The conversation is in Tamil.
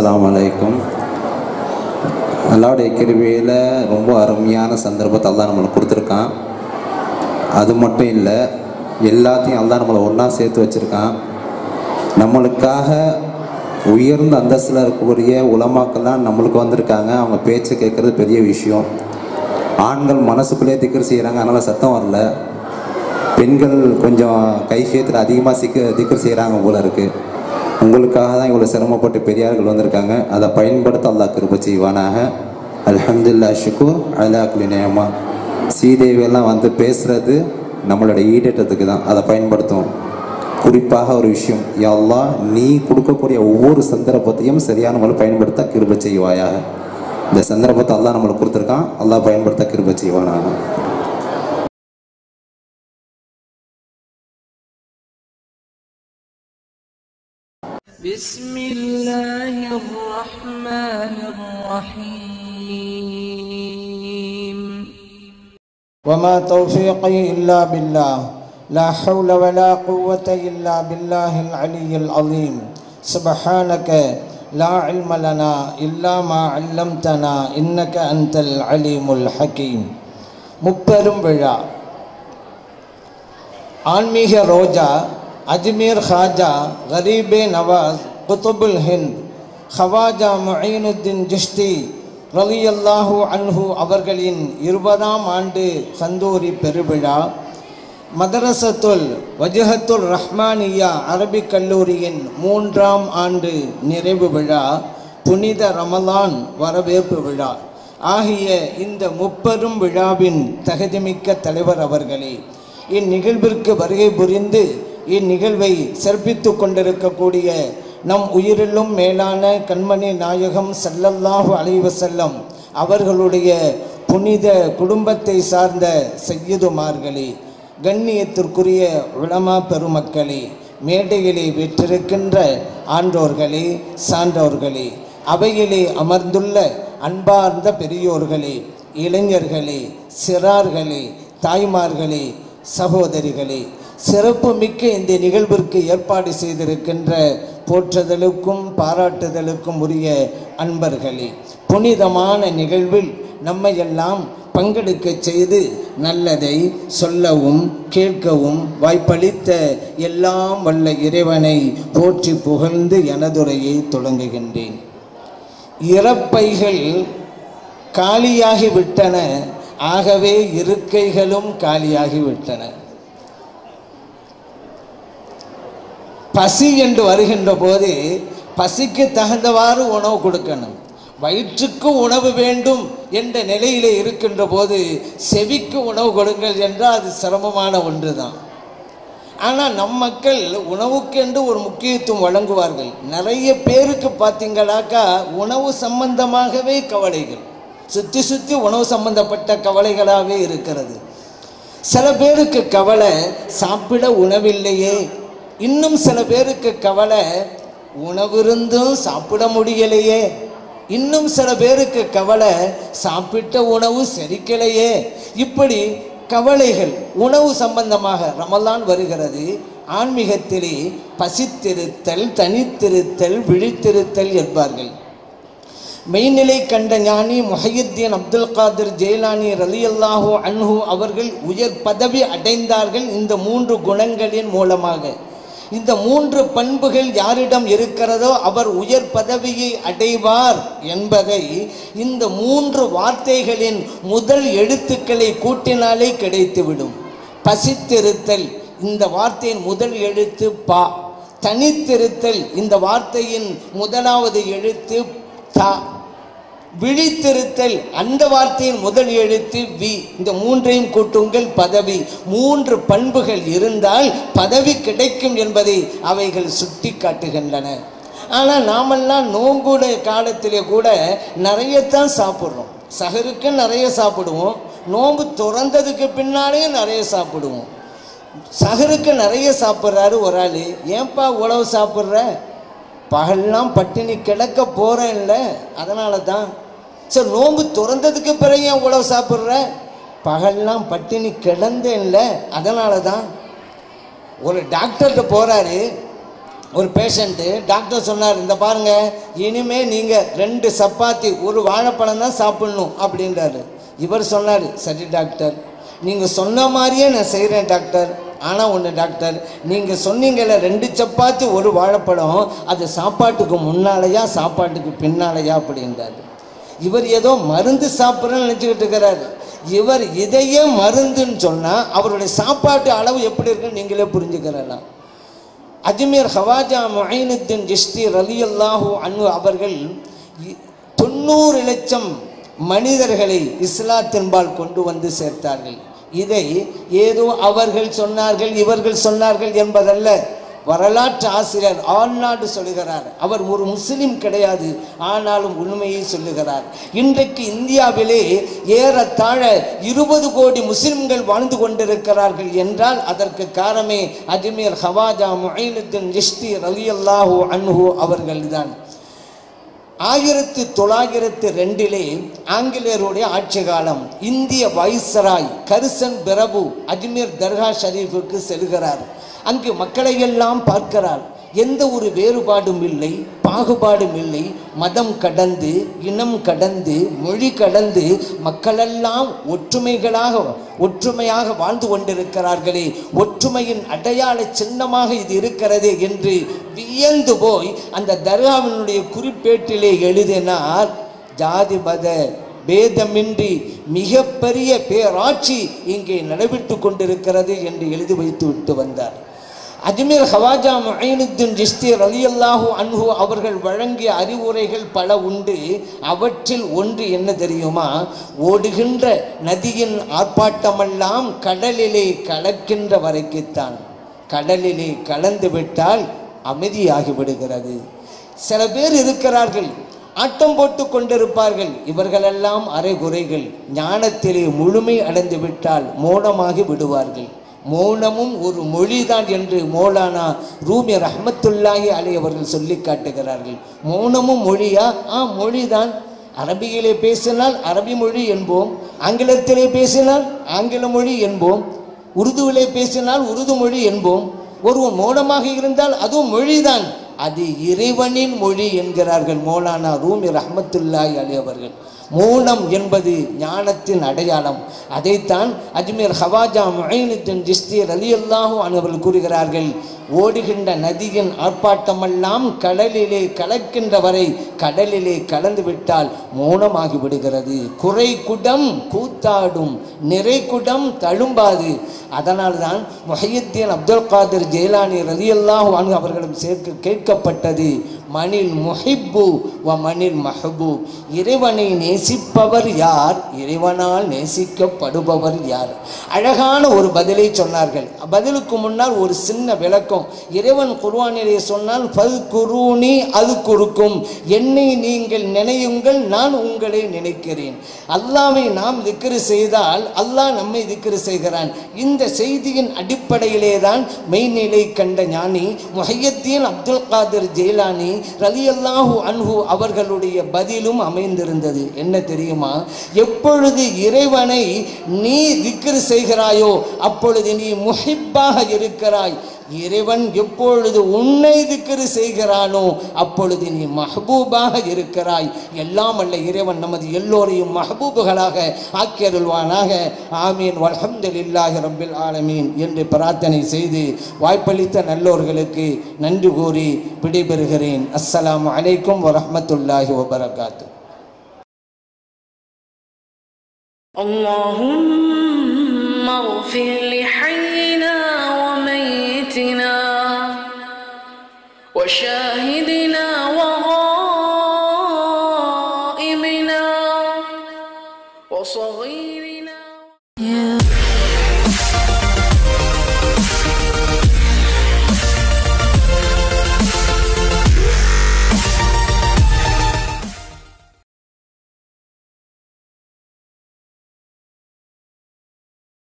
அஸ்ஸலாமு அலைக்கும் அல்லாவுடைய கிருபையில் ரொம்ப அருமையான சந்தர்ப்பத்தை அல்லாஹ் நம்மளுக்கு கொடுத்துருக்கான் அது மட்டும் இல்லை எல்லாத்தையும் அல்லாஹ் நம்மளை ஒன்றா சேர்த்து வச்சுருக்கான் நம்மளுக்காக உயர்ந்த அந்தஸ்தில் இருக்கக்கூடிய உலமாக்கள்லாம் நம்மளுக்கு வந்திருக்காங்க அவங்க பேச்சை கேட்குறது பெரிய விஷயம் ஆண்கள் மனசுக்குள்ளே திக்கர் செய்கிறாங்க அதனால் சத்தம் வரல பெண்கள் கொஞ்சம் கைஃபியத்தில் அதிகமாக சிக்க திக்கர் செய்கிறாங்க போல இருக்குது உங்களுக்காக தான் இவ்வளோ சிரமப்பட்டு பெரியார்கள் வந்திருக்காங்க அதை பயன்படுத்த அல்லாஹ் கிருப செய்வானாக அல்ஹம்துல்லா ஷுக்கூர் அலா குலி நேமா ஸ்ரீதேவியெல்லாம் வந்து பேசுகிறது நம்மளோட ஈடேற்றத்துக்கு தான் அதை பயன்படுத்தும் குறிப்பாக ஒரு விஷயம் யா அல்லாஹ் நீ கொடுக்கக்கூடிய ஒவ்வொரு சந்தர்ப்பத்தையும் சரியான முறை பயன்படுத்த கிருப செய்வாயாக இந்த சந்தர்ப்பத்தை அல்லாஹ் நம்மளுக்கு கொடுத்துருக்கான் அல்லாஹ் பயன்படுத்த கிருப செய்வானாக بسم الله الرحمن الرحيم وما توفيقي إلا بالله لا حول ولا قوة إلا بالله العلي العظيم سبحانك لا علم لنا إلا ما علمتنا إنك أنت العليم الحكيم முப்பெரும் விழா ஆன்மீக ரோஜா அஜ்மீர் ஹாஜா கரீபே நவாஸ் குதுபுல் ஹிந்த் ஹவாஜா முஈனுத்தீன் ஜிஷ்தி ரலியல்லாஹு அன்ஹு அவர்களின் இருபதாம் ஆண்டு கந்தூரி பெருவிழா மதரசத்துல் வஜஹத்துல் ரஹ்மானியா அரபிக் கல்லூரியின் மூன்றாம் ஆண்டு நிறைவு விழா புனித ரமலான் வரவேற்பு விழா ஆகிய இந்த முப்பெரும் விழாவின் தகுதிமிக்க தலைவர் அவர்களே இந்நிகழ்விற்கு வருகை புரிந்து இந்நிகழ்வை சிறப்பித்து கொண்டிருக்கக்கூடிய நம் உயிரிலும் மேலான கண்மணி நாயகம் ஸல்லல்லாஹு அலைஹி வஸல்லம் அவர்களுடைய புனித குடும்பத்தை சார்ந்த செய்யுதுமார்களே கண்ணியத்திற்குரிய உளமா பெருமக்களே மேடையிலே வீற்றிருக்கின்ற ஆன்றோர்களே சான்றோர்களே அவையிலே அமர்ந்துள்ள அன்பார்ந்த பெரியோர்களே இளைஞர்களே சிறார்களே தாய்மார்களே சகோதரிகளே சிறப்பு மிக்க இந்த நிகழ்விற்கு ஏற்பாடு செய்திருக்கின்ற போற்றுதலுக்கும் பாராட்டுதலுக்கும் உரிய அன்பர்களே புனிதமான நிகழ்வில் நம்மையெல்லாம் பங்கெடுக்க செய்து நல்லதை சொல்லவும் கேட்கவும் வாய்ப்பளித்த எல்லாம் வல்ல இறைவனை போற்றி புகழ்ந்து எனதுரையை தொடங்குகின்றேன் இறப்பைகள் காலியாகி விட்டன ஆகவே இருக்கைகளும் காலியாகி விட்டன பசி என்று வருகின்ற போது பசிக்கு தகுந்தவாறு உணவு கொடுக்கணும் வயிற்றுக்கு உணவு வேண்டும் என்ற நிலையிலே இருக்கின்ற போது செவிக்கு உணவு கொடுங்கள் என்றால் அது சிரமமான ஒன்று தான் ஆனால் நம் மக்கள் உணவுக்கென்று ஒரு முக்கியத்துவம் வழங்குவார்கள் நிறைய பேருக்கு பார்த்தீங்களாக்கா உணவு சம்பந்தமாகவே கவலைகள் சுற்றி சுற்றி உணவு சம்பந்தப்பட்ட கவலைகளாகவே இருக்கிறது சில பேருக்கு கவலை சாப்பிட உணவில்லையே இன்னும் சில பேருக்கு கவலை உணவிருந்தும் சாப்பிட முடியலையே இன்னும் சில பேருக்கு கவலை சாப்பிட்ட உணவு செரிக்கலையே இப்படி கவலைகள் உணவு சம்பந்தமாக ரமலான் வருகிறது ஆன்மீகத்திலே பசித்திருத்தல் தனித்திருத்தல் விழித்திருத்தல் என்பார்கள் மெய்நிலை கண்ட ஞானி முஹையுத்தீன் அப்துல் காதிர் ஜெயலானி ரலியல்லாஹு அன்ஹு அவர்கள் உயர் பதவி அடைந்தார்கள் இந்த மூன்று குணங்களின் மூலமாக இந்த மூன்று பண்புகள் யாரிடம் இருக்கிறதோ அவர் உயர் பதவியை அடைவார் என்பதை இந்த மூன்று வார்த்தைகளின் முதல் எழுத்துக்களை கூட்டினாலே கிடைத்துவிடும் பசித்திருத்தல் இந்த வார்த்தையின் முதல் எழுத்து பா தனித்திருத்தல் இந்த வார்த்தையின் முதலாவது எழுத்து தா விழித்திருத்தல் அந்த வார்த்தையின் முதல் எழுத்து வி இந்த மூன்றையும் கூட்டுங்கள் பதவி மூன்று பண்புகள் இருந்தால் பதவி கிடைக்கும் என்பதை அவைகள் சுட்டி காட்டுகின்றன ஆனால் நாமெல்லாம் நோம்புடைய காலத்திலே கூட நிறையத்தான் சாப்பிட்றோம் சகருக்கு நிறைய சாப்பிடுவோம் நோன்பு திறந்ததுக்கு பின்னாலேயும் நிறைய சாப்பிடுவோம் சகருக்கு நிறைய சாப்பிட்றாரு ஒரு ஆள் ஏன்பா உழவு சாப்பிட்ற பகல்லாம் பட்டினி கிடக்க போகிறேன் இல்லை அதனால தான் சரி நோன்பு திறந்ததுக்கு பிறகு ஏன் உழவு சாப்பிட்ற பகல்லாம் பட்டினி கிடந்தேன்ல அதனால தான் ஒரு டாக்டர்கிட்ட போகிறாரு ஒரு பேஷண்ட்டு டாக்டர் சொன்னார் இந்த பாருங்க இனிமே நீங்கள் ரெண்டு சப்பாத்தி ஒரு வாழைப்பழம் தான் சாப்பிடணும் அப்படின்றாரு இவர் சொன்னார் சரி டாக்டர் நீங்கள் சொன்ன மாதிரியே நான் செய்கிறேன் டாக்டர் ஆனால் ஒன்று டாக்டர் நீங்கள் சொன்னீங்கல்ல ரெண்டு சப்பாத்தி ஒரு வாழைப்பழம் அது சாப்பாட்டுக்கு முன்னாலையா சாப்பாட்டுக்கு பின்னாலையா அப்படின்றாரு இவர் ஏதோ மருந்து சாப்பிட்றேன்னு நினச்சிக்கிட்டு இருக்கிறாரு இவர் இதையே மருந்துன்னு சொன்னால் அவருடைய சாப்பாட்டு அளவு எப்படி இருக்குன்னு நீங்களே புரிஞ்சுக்கிறலாம் அஜ்மீர் ஹவாஜா மொயினுத்தின் ஜிஸ்தி ரலியல்லாஹு அன்ஹு அவர்கள் இ- தொண்ணூறு லட்சம் மனிதர்களை இஸ்லாத்தின்பால் கொண்டு வந்து சேர்த்தார்கள் இதை ஏதோ அவர்கள் சொன்னார்கள் இவர்கள் சொன்னார்கள் என்பதல்ல வரலாற்று ஆசிரியர் ஆள்நாடு சொல்லுகிறார் அவர் ஒரு முஸ்லிம் கிடையாது ஆனாலும் உண்மையை சொல்லுகிறார் இன்றைக்கு இந்தியாவிலே ஏறத்தாழ இருபது கோடி முஸ்லிம்கள் வாழ்ந்து கொண்டிருக்கிறார்கள் என்றால் அதற்கு காரணமே அஜ்மீர் ஹவாஜா முஹைனுத்தின் ஜிஷ்டி ரலியல்லாஹு அன்ஹு அவர்கள்தான் ஆயிரத்தி தொள்ளாயிரத்தி ரெண்டிலே ஆங்கிலேயருடைய ஆட்சி காலம் இந்திய வைஸ்ராய் கரிசன் பிரபு அஜ்மீர் தர்கா ஷரீஃபுக்கு செல்கிறார் அங்கு மக்களை எல்லாம் பார்க்கிறார் எந்த ஒரு வேறுபாடும் இல்லை பாகுபாடும் இல்லை மதம் கடந்து இனம் கடந்து மொழி கடந்து மக்களெல்லாம் ஒற்றுமைகளாக ஒற்றுமையாக வாழ்ந்து கொண்டிருக்கிறார்களே ஒற்றுமையின் அடையாள சின்னமாக இது இருக்கிறது என்று வியந்து போய் அந்த தர்காவினுடைய குறிப்பேட்டிலே எழுதினார் ஜாதி மத பேதமின்றி மிகப்பெரிய பேராட்சி இங்கே நடைபெற்று கொண்டிருக்கிறது என்று எழுதி வைத்து விட்டு வந்தார் அஜ்மீர் ஹவாஜா மொயினுத்தின் ஜிஸ்தி ரலியல்லாஹு அன்ஹு அவர்கள் வழங்கிய அறிவுரைகள் பல உண்டு அவற்றில் ஒன்று என்ன தெரியுமா ஓடுகின்ற நதியின் ஆர்ப்பாட்டமெல்லாம் கடலிலே கலக்கின்ற வரைக்குத்தான் கடலிலே கலந்து விட்டால் அமைதியாகி விடுகிறது சில பேர் இருக்கிறார்கள் ஆட்டம் போட்டு கொண்டிருப்பார்கள் இவர்களெல்லாம் அரைகுறைகள் ஞானத்திலே முழுமை அடைந்து விட்டால் மௌனமாகி விடுவார்கள் மௌனமும் ஒரு மொழிதான் என்று மௌலானா ரூமி ரஹ்மத்துல்லாஹி அலி அவர்கள் சொல்லி காட்டுகிறார்கள் மௌனமும் மொழியா ஆ மொழிதான் அரபியிலே பேசினால் அரபி மொழி என்போம் ஆங்கிலத்திலே பேசினால் ஆங்கில மொழி என்போம் உருதுவிலே பேசினால் உருது மொழி என்போம் ஒருவன் மௌனமாக இருந்தால் அதுவும் மொழிதான் அது இறைவனின் மொழி என்கிறார்கள் மௌலானா ரூமி ரஹ்மத்துல்லாஹி அலி அவர்கள் மௌனம் என்பது ஞானத்தின் அடையாளம் அதைத்தான் அஜ்மீர் ஹவாஜா மொயினுத்தின் ஜிஸ்தி ரலியல்லாஹு அவர்கள் கூறுகிறார்கள் ஓடுகின்ற நதியின் ஆர்ப்பாட்டமெல்லாம் கடலிலே கலக்கின்ற வரை கடலிலே கலந்து விட்டால் மௌனமாகி விடுகிறது குறை குடம் கூத்தாடும் நிறை குடம் தழும்பாது அதனால்தான் முஹையுத்தீன் அப்துல் காதிர் ஜெயிலானி ரலியல்லாஹு அன்ஹு அவர்களும் சேர்க்க கேட்கப்பட்டது மணில் முஹிப்பு வ மணில் மஹபூப் இறைவனை நேசிப்பவர் யார் இறைவனால் நேசிக்கப்படுபவர் யார் அழகான ஒரு பதிலை சொன்னார்கள் பதிலுக்கு முன்னால் ஒரு சின்ன விளக்கம் இறைவன் குர்ஆனிலே சொன்னால் ஃபல் குருனி அது குறுக்கும் என்னை நீங்கள் நினையுங்கள் நான் உங்களை நினைக்கிறேன் அல்லாவை நாம் திக்ரு செய்தால் அல்லாஹ் நம்மை திக்ரு செய்கிறான் இந்த செய்தியின் அடிப்படையிலே தான் மெய்நிலை கண்ட ஞானி முஹையத்தீன் அப்துல் காதிர் ஜெயிலானி ரலியல்லாஹு அன்ஹு அவர்களுடைய பதிலும் அமைந்திருந்தது என்ன தெரியுமா எப்பொழுது இறைவனை நீ திக்ரு செய்கிறாயோ அப்பொழுது நீ முஹிப்பாக இருக்கிறாய் இறைவன் எப்பொழுது உன்னை திக்ரு செய்கிறானோ அப்பொழுது நீ மஹபூபாக இருக்கிறாய் எல்லாம் அல்ல இறைவன் நமது எல்லோரையும் மஹபூபுகளாக ஆக்கியருள்வானாக ஆமீன் வல்ஹம்துலில்லாஹி ரப்பில் ஆலமீன் என்று பிரார்த்தனை செய்து வாய்ப்பளித்த நல்லோர்களுக்கு நன்றி கூறி விடைபெறுகிறேன் அஸ்ஸலாமு அலைக்கும் வரஹ்மத்துல்லாஹி வபரகாத்து اللهم اغفر لحينا وميتنا وشاهدنا